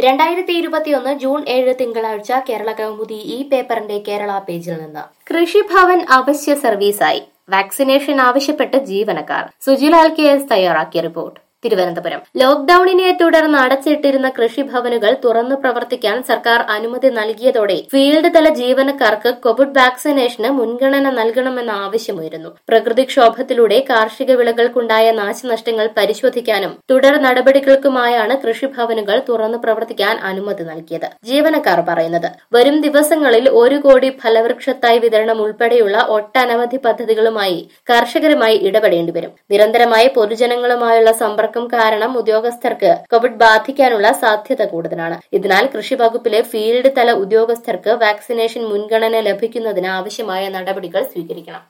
രണ്ടായിരത്തി ഇരുപത്തിയൊന്ന് ജൂൺ ഏഴ് തിങ്കളാഴ്ച കേരള കൗമുദി ഈ പേപ്പറിന്റെ കേരള പേജിൽ നിന്ന് കൃഷിഭവൻ അവശ്യ സർവീസായി വാക്സിനേഷൻ ആവശ്യപ്പെട്ട് ജീവനക്കാർ സുജിലാൽ കെ എസ് തയ്യാറാക്കിയ റിപ്പോർട്ട് തിരുവനന്തപുരം ലോക്ഡൌണിനെ തുടർന്ന് അടച്ചിട്ടിരുന്ന കൃഷിഭവനുകൾ തുറന്നു പ്രവർത്തിക്കാൻ സർക്കാർ അനുമതി നൽകിയതോടെ ഫീൽഡ് തല ജീവനക്കാർക്ക് കോവിഡ് വാക്സിനേഷന് മുൻഗണന നൽകണമെന്ന ആവശ്യമുയരുന്നു പ്രകൃതിക്ഷോഭത്തിലൂടെ കാർഷിക വിളകൾക്കുണ്ടായ നാശനഷ്ടങ്ങൾ പരിശോധിക്കാനും തുടർ നടപടികൾക്കുമായാണ് കൃഷിഭവനുകൾ തുറന്നു പ്രവർത്തിക്കാൻ അനുമതി നൽകിയത് ജീവനക്കാർ പറയുന്നത് വരും ദിവസങ്ങളിൽ ഒരു കോടി ഫലവൃക്ഷത്തായി വിതരണം ഉൾപ്പെടെയുള്ള ഒട്ടനവധി പദ്ധതികളുമായി കർഷകരുമായി ഇടപെടേണ്ടി വരും നിരന്തരമായ പൊതുജനങ്ങളുമായുള്ള സമ്പർക്കം കാരണം ഉദ്യോഗസ്ഥർക്ക് കോവിഡ് ബാധിക്കാനുള്ള സാധ്യത കൂടുതലാണ് ഇതിനാൽ കൃഷി വകുപ്പിലെ ഫീൽഡ് തല ഉദ്യോഗസ്ഥർക്ക് വാക്സിനേഷൻ മുൻഗണന ലഭിക്കുന്നതിന് ആവശ്യമായ നടപടികൾ സ്വീകരിക്കണം